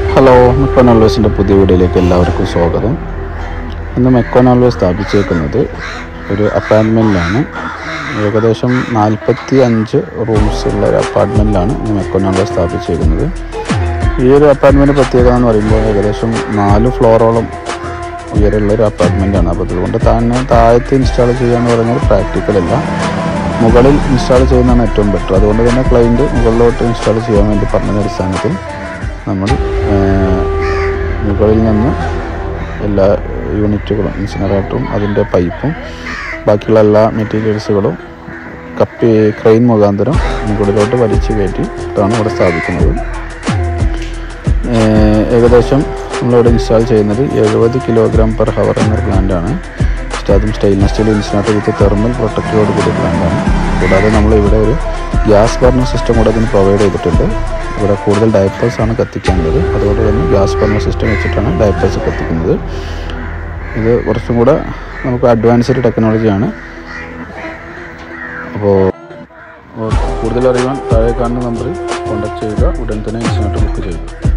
hello MECON ഓൾവേസിൻ്റെ പുതിയ വീഡിയോയിലേക്ക് എല്ലാവർക്കും സ്വാഗതം ഇന്ന് മെക്കോൺ ഓൾവേസ് സ്ഥാപിച്ചേക്കുന്നത് ഒരു അപ്പാർട്ട്മെൻറ്റിലാണ് ഏകദേശം നാൽപ്പത്തി അഞ്ച് റൂംസ് ഉള്ള ഒരു അപ്പാർട്ട്മെൻറ്റിലാണ് ഇന്ന് മെക്കോൺ ഓൾവേസ് സ്ഥാപിച്ചേക്കുന്നത് ഈ ഒരു അപ്പാർട്ട്മെൻറ്റ് പ്രത്യേകത എന്ന് പറയുമ്പോൾ ഏകദേശം നാല് ഫ്ലോറോളം ഉയരമുള്ള ഒരു അപ്പാർട്ട്മെൻറ്റാണ് അപ്പോൾ അതുകൊണ്ട് തന്നെ താഴത്ത് ഇൻസ്റ്റാൾ ചെയ്യുക എന്ന് പറയുന്നത് പ്രാക്ടിക്കൽ അല്ല മുകളിൽ ഇൻസ്റ്റാൾ ചെയ്യുന്നതാണ് ഏറ്റവും ബെറ്റർ അതുകൊണ്ട് തന്നെ ക്ലയൻറ്റ് മുകളിലോട്ട് ഇൻസ്റ്റാൾ ചെയ്യാൻ വേണ്ടി പറഞ്ഞ അടിസ്ഥാനത്തിൽ നമ്മൾ ആ, മുകളിൽ നിന്ന് എല്ലാ യൂണിറ്റുകളും ഇൻസിനറേറ്ററും അതിൻ്റെ പൈപ്പും ബാക്കിയുള്ള എല്ലാ മെറ്റീരിയൽസുകളും കപ്പി ക്രെയിൻ മുഖാന്തരം മുകളിലോട്ട് വലിച്ചു കയറ്റിയിട്ടാണ് ഇവിടെ സ്ഥാപിക്കുന്നത് ഏഹ് ഏകദേശം നമ്മളിവിടെ ഇൻസ്റ്റാൾ ചെയ്യുന്നത് എഴുപത് കിലോഗ്രാം പെർ ഹവർ എന്നൊരു പ്ലാന്റാണ് അതും stainless steel incinerator with thermal പ്രൊട്ടക്റ്റോട് കൂടിയ പ്ലാന്റാണ് കൂടാതെ നമ്മൾ ഇവിടെ ഒരു ഗ്യാസ് ബർണർ സിസ്റ്റം കൂടെ അതിന് പ്രൊവൈഡ് ചെയ്തിട്ടുണ്ട് ഇവിടെ കൂടുതൽ ഡയപ്പേഴ്സ് ആണ് കത്തിക്കേണ്ടത് അതുകൊണ്ട് തന്നെ ഗ്യാസ് ബർണർ സിസ്റ്റം വെച്ചിട്ടാണ് ഡയപ്പേഴ്സ് കത്തിക്കുന്നത് ഇത് കുറച്ചും കൂടെ നമുക്ക് അഡ്വാൻസ്ഡ് ടെക്നോളജിയാണ് അപ്പോൾ കൂടുതൽ അറിയാൻ താഴെ കാണുന്ന നമ്പറിൽ കോൺടാക്ട് ചെയ്യുക ഉടൻ തന്നെ ഇൻസിനേറ്റർ ബുക്ക് ചെയ്യുക